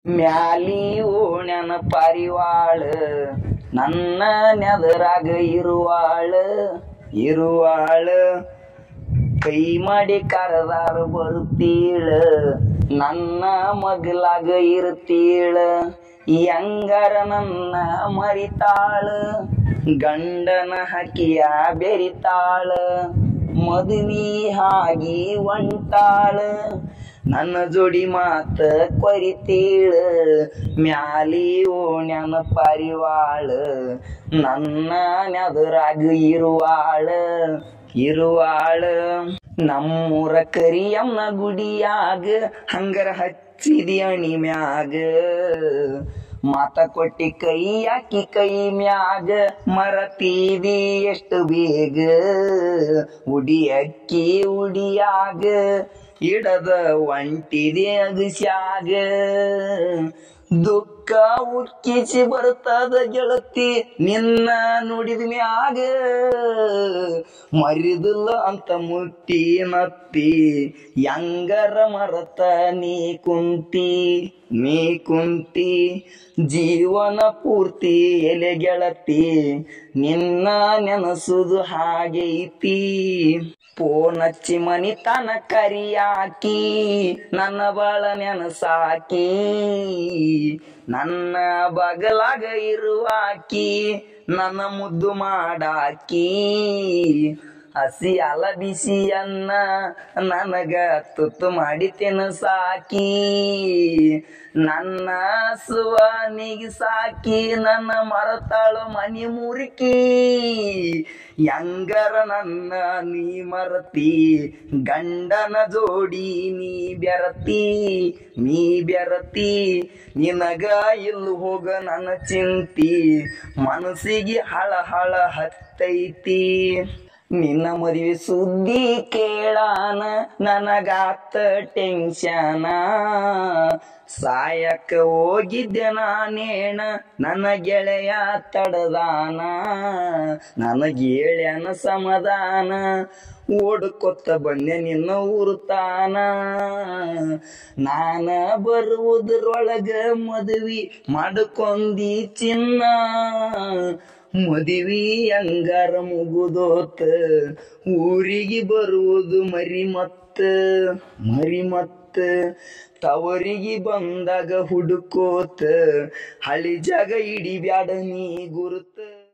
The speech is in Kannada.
ಮ್ಯಾಲಿ ಓಣ್ಯನ ಪಾರಿವಾಳ ನನ್ನ ನೆದರಾಗ ಇರುವಾಳ ಇರುವಾಳ ಕೈ ಮಾಡಿ ಕರದಾರ ಬರುತ್ತೀಳ ನನ್ನ ಮಗಲಾಗ ಇರ್ತೀಳ ಹೆಂಗಾರ ನನ್ನ ಮರಿತಾಳ ಗಂಡನ ಹಕ್ಕಿಯ ಬೆರಿತಾಳ ಮದುವಿ ಆಗಿ ಒಂಟಾಳ ನನ್ನ ಜೋಡಿ ಮಾತ ಕೊರಿತೀಳ ಮ್ಯಾಲಿ ಓಣ್ಯನ ಪರಿವಾಳ ನನ್ನ ನೆದರಾಗ ಇರುವಾಳ ಇರುವಾಳ ನಮ್ಮೂರ ಕರಿಯಮ್ಮನ ಗುಡಿಯಾಗ ಹಂಗರ ಹಚ್ಚಿದಿ ಅಣಿ ಮ್ಯಾಗ ಮಾತ ಕೊಟ್ಟಿ ಕೈ ಹಾಕಿ ಕೈ ಮ್ಯಾಗ ಮರತೀದಿ ಎಷ್ಟು ಬೇಗ ಉಡಿ ಅಕ್ಕಿ ಉಡಿಯಾಗ ಇಡದ ಒಂಟಿದೆ ಅಗಸ್ಯಾಗ ದುಃಖ ಉಕ್ಕಿಸಿ ಬರ್ತದ ಗೆಳತಿ ನಿನ್ನ ನುಡಿದ ಮ್ಯಾಗ ಮರಿದಿಲ್ಲ ಅಂತ ಮುಟ್ಟಿ ನತ್ತಿ ಯಂಗರ ಮರತ ನೀ ಕುಂತಿ ನೀ ಕುಂತಿ ಜೀವನ ಪೂರ್ತಿ ಎಲೆ ಗೆಳತಿ ನಿನ್ನ ನೆನಸುದು ಹಾಗೈತಿ ಫೋನ್ ಹಚ್ಚಿ ಮನಿತನ ಕರಿಯಾಕಿ ನನ್ನ ಬಾಳ ನೆನಸಾಕಿ ನನ್ನ ಬಗಲಾಗ ಇರುವಾಕಿ ನನ್ನ ಮುದ್ದು ಮಾಡಾಕಿ ಹಸಿ ಅಲ ಬಿಸಿ ಅನ್ನ ನನಗ ತುತ್ತು ಮಾಡಿ ತಿನಸಾಕಿ ನನ್ನ ಸುವನಿಗೆ ಸಾಕಿ ನನ್ನ ಮರತಾಳು ಮನಿ ಮುರುಕಿ ಹೆಂಗರ ನನ್ನ ನೀ ಮರತಿ ಗಂಡನ ಜೋಡಿ ನೀ ಬೆರತಿ ನೀ ಬೆರತಿ ನಿನಗ ಇಲ್ಲಿ ಹೋಗ ನನ್ನ ಚಿಂತಿ ಮನಸ್ಸಿಗೆ ಹಳ ಹಳ ಹತ್ತೈತಿ ನಿನ್ನ ಮದುವೆ ಸುದ್ದಿ ಕೇಳಾನ ನನಗಾತ ಟೆನ್ಷನ ಸಾಯಕ್ಕ ಹೋಗಿದ್ದೆ ನಾನೇಣ ನನ್ನ ಗೆಳೆಯ ತಡದಾನ ನನಗೇಳ್ಯಾನ ಸಮಾಧಾನ ಓಡ್ಕೊತ್ತ ಬಂದೆ ನಿನ್ನ ಊರುತಾನ ನಾನ ಬರುವುದ್ರೊಳಗ ಮದುವೆ ಮಾಡ್ಕೊಂಡಿ ಚಿನ್ನ ಮದುವೆ ಹಂಗಾರ ಮುಗುದೋತ ಊರಿಗೆ ಬರುವುದು ಮರಿ ಮತ್ತ ಮರಿ ಮತ್ತ ತವರಿಗೆ ಬಂದಾಗ ಹುಡುಕೋತ ಹಳಿ ಜಾಗ ಹಿಡಿಬ್ಯಾಡ ನೀ ಗುರುತ